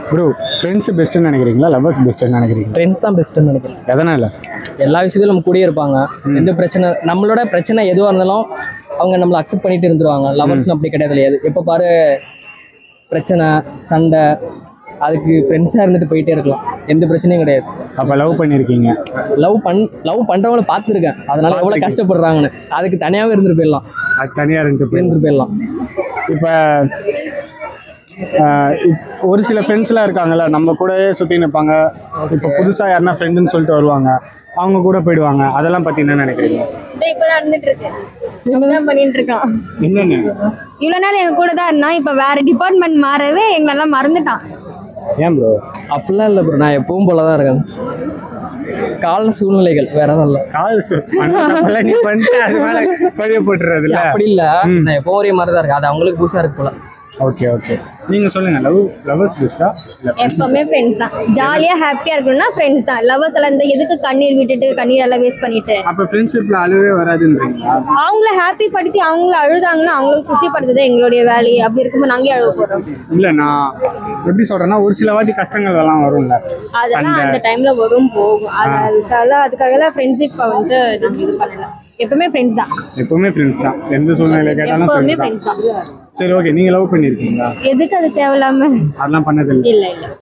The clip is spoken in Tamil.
ப்ரோ ஃப்ரெண்ட்ஸ் பெஸ்ட்டுன்னு நினைக்கிறீங்களா லவ்வர்ஸ் பெஸ்ட்டுன்னு நினைக்கிறீங்களா ஃப்ரெண்ட்ஸ் தான் பெஸ்ட்டுன்னு நினைக்கிறேன் எதனால் எல்லா விஷயத்திலும் நம்ம கூடயே இருப்பாங்க எந்த பிரச்சனை நம்மளோட பிரச்சனை எதுவாக இருந்தாலும் அவங்க நம்மளை அக்செப்ட் பண்ணிட்டு இருந்துருவாங்க லவர்ஸ்னு அப்படி கிடையாது இல்லையா எப்போ பாரு பிரச்சனை சண்டை அதுக்கு ஃப்ரெண்ட்ஸாக இருந்துட்டு போயிட்டே இருக்கலாம் எந்த பிரச்சனையும் கிடையாது அப்போ லவ் பண்ணியிருக்கீங்க லவ் பண் லவ் பண்ணுறவங்கள பார்த்துருக்கேன் அதனால எவ்வளோ கஷ்டப்படுறாங்கன்னு அதுக்கு தனியாகவே இருந்துட்டு போயிடலாம் அது தனியாக இருந்துட்டு போய் இருந்துட்டு போயிடலாம் இப்போ ஒரு சில ஃப்ரெண்ட்ஸ்லாம் இருக்காங்கல்ல நம்ம கூடயே சுற்றி நிற்பாங்க இப்போ புதுசாக யாருன்னா ஃப்ரெண்டுன்னு சொல்லிட்டு வருவாங்க அவங்க கூட போயிடுவாங்க அதெல்லாம் பற்றி என்ன நினைக்கிறீங்க இப்போ நடந்துட்டு இருக்கு என்ன பண்ணிட்டு இருக்கான் என்னென்ன இவ்வளோ நாள் எங்க கூட தான் இருந்தான் இப்போ வேற டிபார்ட்மெண்ட் மாறவே எங்களெல்லாம் மறந்துட்டான் ஏன் ப்ரோ அப்படிலாம் இல்லை ப்ரோ நான் எப்பவும் போல தான் இருக்கேன் கால சூழ்நிலைகள் வேற எதுவும் இல்லை கால் சு- பண்ண நீ பண்ணிட்டு அது மேலே பழிய போட்டுறதுல அப்படி இல்லை ம். நான் எப்பவும் ஒரே மாதிரி தான் இருக்கேன் அது அவங்களுக்கு புதுசாக இருக்கு போல ஓகே ஓகே நீங்கள் சொல்லுங்கள் லவ் லவ்வர்ஸ் பெஸ்ட்டா இல்லை எப்பவுமே ஃப்ரெண்ட்ஸ் தான் ஜாலியா ஹாப்பியா இருக்கணும்னா ஃப்ரெண்ட்ஸ் தான் லவர்ஸ் எல்லாம் இந்த எதுக்கு கண்ணீர் விட்டுட்டு கண்ணீர் எல்லாம் வேஸ்ட் பண்ணிட்டு அப்போ ஃப்ரெண்ட்ஷிப்பில் அழுவே வராதுன்றீங்களா அவங்கள ஹாப்பி படுத்தி அவங்கள அழுதாங்கன்னா அவங்களுக்கு குஷிப்படுத்துறது எங்களுடைய வேலையை அப்படி இருக்கும்போது நாங்களே அழுவ போறோம் இல்லை நான் எப்படி சொல்கிறேன்னா ஒரு சில வாட்டி கஷ்டங்கள் எல்லாம் வரும்ல அதெல்லாம் சண்டை. அந்த டைம்ல வரும் போகும் அது அதுக்காக அதுக்காக ஃப்ரெண்ட்ஷிப்பை வந்து நாங்க இது பண்ணல எப்பவுமே ஃப்ரெண்ட்ஸ் தான் எப்பவுமே ஃப்ரெண்ட்ஸ் தான் எந்த சூழ்நிலை கேட்டாலும் எப்பவுமே ஃப்ரெண்ட்ஸ் தான் ஃப்ரெண்ட்ஸ் தான் சரி ஓகே நீங்கள் லவ் பண்ணியிருக்கீங்களா எதுக்கு அது தேவையில்லாம அதெல்லாம் பண்ணதில்லை இல்ல இல்ல